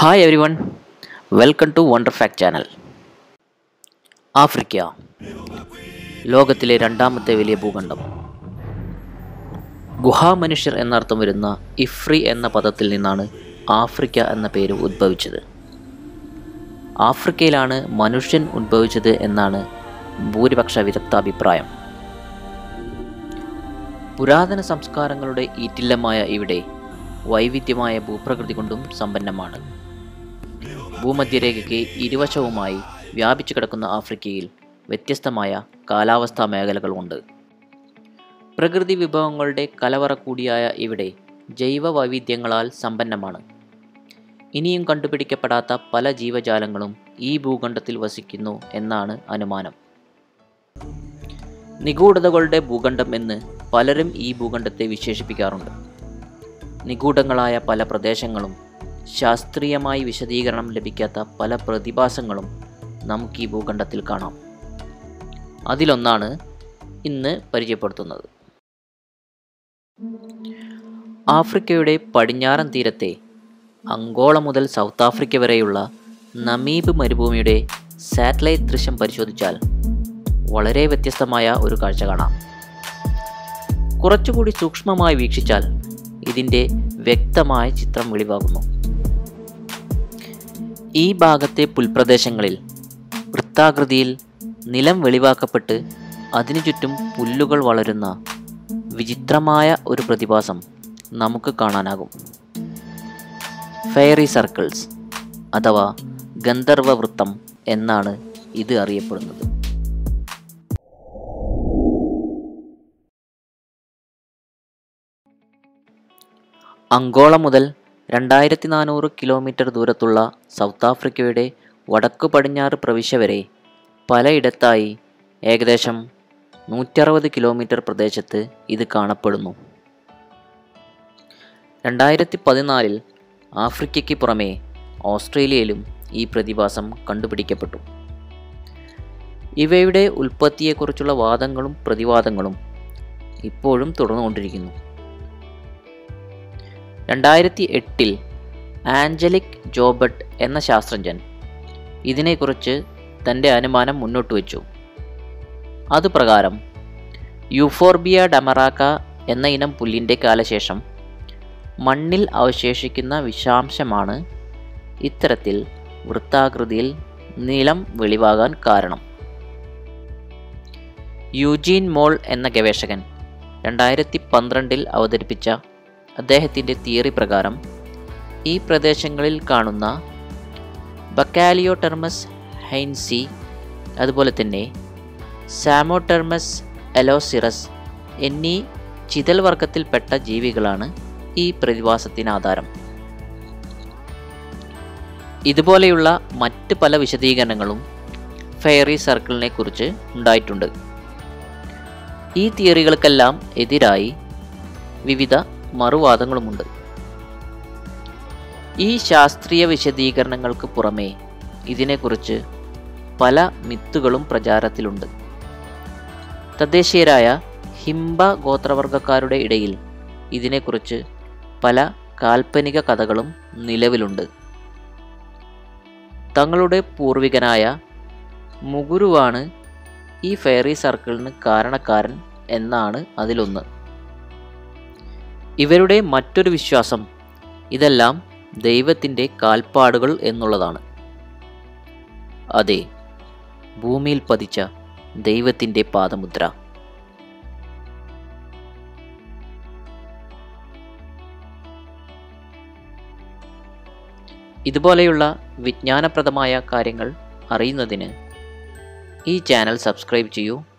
hi everyone welcome to wonder fact channel Africa ലോകത്തിലെ രണ്ടാമത്തെ വലിയ ഭൂഖണ്ഡം ഗുഹാമനുഷ്യർ എന്നർത്ഥം വരുന്ന ഇഫ്രി എന്ന പദത്തിൽ നിന്നാണ് ആഫ്രിക്ക എന്ന പേര് ഉദ്ഭവിച്ചത് ആഫ്രിക്കയിലാണ് മനുഷ്യൻ ഉദ്ഭവിച്ചത് എന്നാണ് ഭൂരിപക്ഷ വിദഗ്ധാഭിപ്രായം പുരാതന സംസ്കാരങ്ങളുടെ ഈറ്റില്ലമായ ഇവിടെ വൈവിധ്യമായ ഭൂപ്രകൃതി കൊണ്ടും സമ്പന്നമാണ് ഭൂമധ്യരേഖയ്ക്ക് ഇരുവശവുമായി വ്യാപിച്ചു കിടക്കുന്ന ആഫ്രിക്കയിൽ വ്യത്യസ്തമായ കാലാവസ്ഥാ മേഖലകളുണ്ട് പ്രകൃതി വിഭവങ്ങളുടെ കലവറ കൂടിയായ ഇവിടെ ജൈവ വൈവിധ്യങ്ങളാൽ സമ്പന്നമാണ് ഇനിയും കണ്ടുപിടിക്കപ്പെടാത്ത പല ജീവജാലങ്ങളും ഈ ഭൂഖണ്ഡത്തിൽ വസിക്കുന്നു എന്നാണ് അനുമാനം നിഗൂഢതകളുടെ ഭൂഖണ്ഡം എന്ന് പലരും ഈ ഭൂഖണ്ഡത്തെ വിശേഷിപ്പിക്കാറുണ്ട് നിഗൂഢങ്ങളായ പല പ്രദേശങ്ങളും ശാസ്ത്രീയമായി വിശദീകരണം ലഭിക്കാത്ത പല പ്രതിഭാസങ്ങളും നമുക്ക് ഈ ഭൂഖണ്ഡത്തിൽ കാണാം അതിലൊന്നാണ് ഇന്ന് പരിചയപ്പെടുത്തുന്നത് ആഫ്രിക്കയുടെ പടിഞ്ഞാറൻ തീരത്തെ അങ്കോള മുതൽ സൗത്ത് ആഫ്രിക്ക വരെയുള്ള നമീബ് മരുഭൂമിയുടെ സാറ്റലൈറ്റ് ദൃശ്യം പരിശോധിച്ചാൽ വളരെ വ്യത്യസ്തമായ ഒരു കാഴ്ച കാണാം കുറച്ചുകൂടി സൂക്ഷ്മമായി വീക്ഷിച്ചാൽ ഇതിൻ്റെ വ്യക്തമായ ചിത്രം വെളിവാകുന്നു ഈ ഭാഗത്തെ പുൽപ്രദേശങ്ങളിൽ വൃത്താകൃതിയിൽ നിലം വെളിവാക്കപ്പെട്ട് അതിനു ചുറ്റും പുല്ലുകൾ വളരുന്ന വിചിത്രമായ ഒരു പ്രതിഭാസം നമുക്ക് കാണാനാകും ഫെയറി സർക്കിൾസ് അഥവാ ഗന്ധർവ വൃത്തം എന്നാണ് ഇത് അറിയപ്പെടുന്നത് അങ്കോള മുതൽ രണ്ടായിരത്തി നാനൂറ് കിലോമീറ്റർ ദൂരത്തുള്ള സൗത്ത് ആഫ്രിക്കയുടെ വടക്കു പടിഞ്ഞാറ് പ്രവിശ്യ വരെ പലയിടത്തായി ഏകദേശം നൂറ്ററുപത് കിലോമീറ്റർ പ്രദേശത്ത് ഇത് കാണപ്പെടുന്നു രണ്ടായിരത്തി പതിനാലിൽ ആഫ്രിക്കയ്ക്ക് പുറമെ ഓസ്ട്രേലിയയിലും ഈ പ്രതിഭാസം കണ്ടുപിടിക്കപ്പെട്ടു ഇവയുടെ ഉൽപ്പത്തിയെക്കുറിച്ചുള്ള വാദങ്ങളും പ്രതിവാദങ്ങളും ഇപ്പോഴും തുടർന്നുകൊണ്ടിരിക്കുന്നു രണ്ടായിരത്തി എട്ടിൽ ആഞ്ചലിക് ജോബട്ട് എന്ന ശാസ്ത്രജ്ഞൻ ഇതിനെക്കുറിച്ച് തൻ്റെ അനുമാനം മുന്നോട്ട് വച്ചു അതുപ്രകാരം യൂഫോർബിയ ഡമറാക്ക എന്ന ഇനം പുല്ലിൻ്റെ കാലശേഷം മണ്ണിൽ അവശേഷിക്കുന്ന വിഷാംശമാണ് ഇത്തരത്തിൽ വൃത്താകൃതിയിൽ നീളം വെളിവാകാൻ കാരണം യൂജീൻ മോൾ എന്ന ഗവേഷകൻ രണ്ടായിരത്തി പന്ത്രണ്ടിൽ അവതരിപ്പിച്ച അദ്ദേഹത്തിൻ്റെ തിയറി പ്രകാരം ഈ പ്രദേശങ്ങളിൽ കാണുന്ന ബക്കാലിയോടെർമസ് ഹൈൻസി അതുപോലെ തന്നെ സാമോടെർമസ് എലോസിറസ് എന്നീ ചിതൽ വർഗത്തിൽപ്പെട്ട ജീവികളാണ് ഈ പ്രതിഭാസത്തിന് ആധാരം ഇതുപോലെയുള്ള മറ്റ് പല വിശദീകരണങ്ങളും ഫെയറി സർക്കിളിനെ കുറിച്ച് ഉണ്ടായിട്ടുണ്ട് ഈ തിയറികൾക്കെല്ലാം എതിരായി വിവിധ മറുവാദങ്ങളുമുണ്ട് ഈ ശാസ്ത്രീയ വിശദീകരണങ്ങൾക്ക് പുറമേ ഇതിനെക്കുറിച്ച് പല മിത്തുകളും പ്രചാരത്തിലുണ്ട് തദ്ദേശീയരായ ഹിംബ ഗോത്രവർഗക്കാരുടെ ഇടയിൽ ഇതിനെക്കുറിച്ച് പല കാൽപ്പനിക കഥകളും നിലവിലുണ്ട് തങ്ങളുടെ പൂർവികനായ മുഗുരുവാണ് ഈ ഫെയറി സർക്കിളിന് കാരണക്കാരൻ എന്നാണ് അതിലൊന്ന് ഇവരുടെ മറ്റൊരു വിശ്വാസം ഇതെല്ലാം ദൈവത്തിൻ്റെ കാൽപ്പാടുകൾ എന്നുള്ളതാണ് അതെ ഭൂമിയിൽ പതിച്ച ദൈവത്തിൻ്റെ പാദമുദ്ര ഇതുപോലെയുള്ള വിജ്ഞാനപ്രദമായ കാര്യങ്ങൾ അറിയുന്നതിന് ഈ ചാനൽ സബ്സ്ക്രൈബ് ചെയ്യൂ